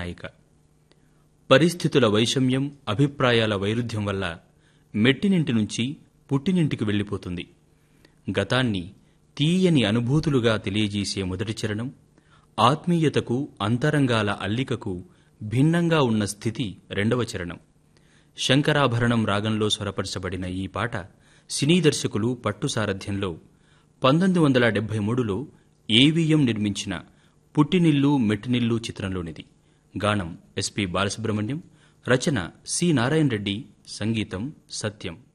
కథానాయిక పరిస్థితుల వైషమ్యం అభిప్రాయాల వైరుధ్యం వల్ల మెట్టినింటి నుంచి పుట్టినింటికి వెళ్ళిపోతుంది గతాన్ని తీయని అనుభూతులుగా తెలియజేసే మొదటి చరణం ఆత్మీయతకు అంతరంగాల అల్లికకు భిన్నంగా ఉన్న స్థితి రెండవ చరణం శంకరాభరణం రాగంలో స్వరపరచబడిన ఈ పాట సినీ దర్శకులు పట్టు సారథ్యంలో పంతొమ్మిది వందల డెబ్బై మూడులో ఏవిఎం నిర్మించిన పుట్టినిల్లు మెట్టినిల్లు చిత్రంలోనిది గానం ఎస్పి బాలసుబ్రహ్మణ్యం రచన సి నారాయణ రెడ్డి సంగీతం సత్యం